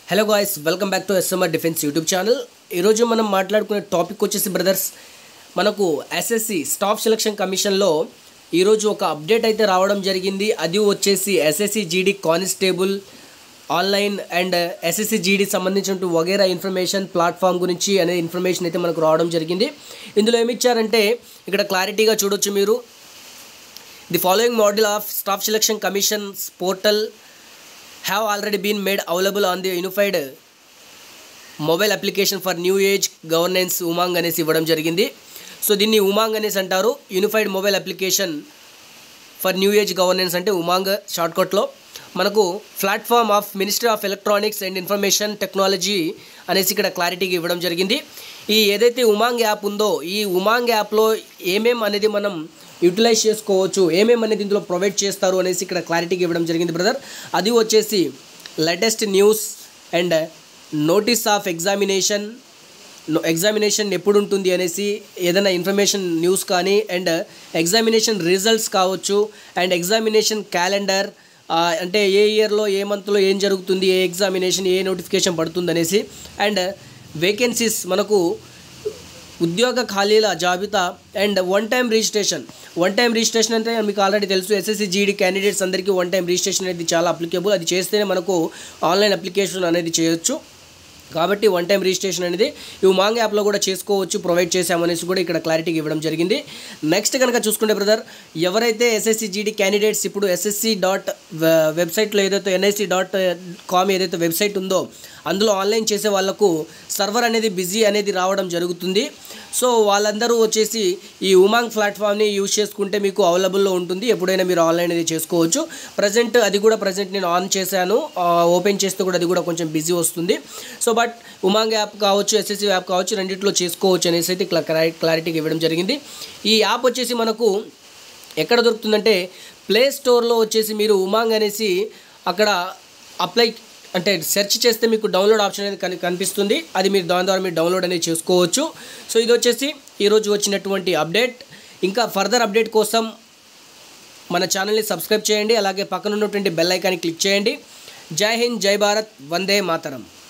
hello guys welcome back to SMR defence YouTube channel ఈరోజు మనం మాట్లాడుకునే టాపిక్ వచ్చేసి బ్రదర్స్ మనకు ఎస్ఎస్సి స్టాఫ్ సెలక్షన్ కమిషన్లో ఈరోజు ఒక అప్డేట్ అయితే రావడం జరిగింది అది వచ్చేసి SSC GD constable online and SSC GD సంబంధించిన వగేరా ఇన్ఫర్మేషన్ ప్లాట్ఫామ్ గురించి అనే ఇన్ఫర్మేషన్ అయితే మనకు రావడం జరిగింది ఇందులో ఏమి ఇచ్చారంటే ఇక్కడ క్లారిటీగా చూడొచ్చు మీరు the following model of staff selection commissions portal have already been made available on the unified mobile application for new age governance Umang అనేసి ఇవ్వడం జరిగింది సో దీన్ని ఉమాంగ్ అనేసి అంటారు unified mobile application for new age governance అంటే ఉమాంగ్ షార్ట్కట్లో మనకు platform of ministry of electronics and information technology అనేసి ఇక్కడ క్లారిటీగా ఇవ్వడం జరిగింది ఈ ఏదైతే ఉమాంగ్ యాప్ ఉందో ఈ ఉమాంగ్ యాప్లో ఏమేం అనేది మనం యూటిలైజ్ చేసుకోవచ్చు ఏమేం అనేది ఇందులో ప్రొవైడ్ చేస్తారు అనేసి ఇక్కడ క్లారిటీగా ఇవ్వడం జరిగింది బ్రదర్ అది వచ్చేసి latest news and notice of examination examination ఎప్పుడు ఉంటుంది అనేసి ఏదైనా ఇన్ఫర్మేషన్ న్యూస్ కానీ అండ్ ఎగ్జామినేషన్ రిజల్ట్స్ కావచ్చు అండ్ ఎగ్జామినేషన్ క్యాలెండర్ అంటే ఏ ఇయర్లో ఏ మంత్లో ఏం జరుగుతుంది ఏ ఎగ్జామినేషన్ ఏ నోటిఫికేషన్ పడుతుంది అనేసి అండ్ వేకెన్సీస్ మనకు ఉద్యోగ ఖాళీల జాబితా and one time registration one time registration అంటే మీకు ఆల్రెడీ తెలుసు ఎస్ఎస్సి జీడీ క్యాండిడేట్స్ అందరికీ వన్ టైం రిజిస్ట్రేషన్ అనేది చాలా అప్లికేబుల్ అది చేస్తేనే మనకు ఆన్లైన్ అప్లికేషన్ అనేది చేయొచ్చు కాబట్టి వన్ టైం రిజిస్ట్రేషన్ అనేది ఈ ఉమాంగ్ యాప్లో కూడా చేసుకోవచ్చు ప్రొవైడ్ చేశామనేసి కూడా ఇక్కడ క్లారిటీగా ఇవ్వడం జరిగింది నెక్స్ట్ కనుక చూసుకుంటే బ్రదర్ ఎవరైతే ఎస్ఎస్సి జీడీ క్యాండిడేట్స్ ఇప్పుడు ఎస్ఎస్సి డాట్ వెబ్సైట్లో ఏదైతే ఎన్ఐసి డాట్ కామ్ ఏదైతే వెబ్సైట్ ఉందో అందులో ఆన్లైన్ చేసే వాళ్ళకు సర్వర్ అనేది బిజీ అనేది రావడం జరుగుతుంది సో వాళ్ళందరూ వచ్చేసి ఈ ఉమాంగ్ ప్లాట్ఫామ్ని యూజ్ చేసుకుంటే మీకు అవైలబుల్లో ఉంటుంది ఎప్పుడైనా మీరు ఆన్లైన్ అనేది చేసుకోవచ్చు ప్రజెంట్ అది కూడా ప్రజెంట్ నేను ఆన్ చేశాను ఓపెన్ చేస్తే కూడా అది కూడా కొంచెం బిజీ వస్తుంది సో బట్ ఉమాంగ్ యాప్ కావచ్చు ఎస్ఎస్సి యాప్ కావచ్చు రెండిట్లో చేసుకోవచ్చు అనేసి అయితే క్లారిటీగా ఇవ్వడం జరిగింది ఈ యాప్ వచ్చేసి మనకు ఎక్కడ దొరుకుతుందంటే ప్లే స్టోర్లో వచ్చేసి మీరు ఉమాంగ్ అనేసి అక్కడ అప్లై అంటే సెర్చ్ చేస్తే మీకు డౌన్లోడ్ ఆప్షన్ అనేది కని కనిపిస్తుంది అది మీరు దాని ద్వారా మీరు డౌన్లోడ్ అనేది చేసుకోవచ్చు సో ఇది వచ్చేసి ఈరోజు వచ్చినటువంటి అప్డేట్ ఇంకా ఫర్దర్ అప్డేట్ కోసం మన ఛానల్ని సబ్స్క్రైబ్ చేయండి అలాగే పక్కన ఉన్నటువంటి బెల్ ఐకాన్ని క్లిక్ చేయండి జై హింద్ జై భారత్ వందే మాతరం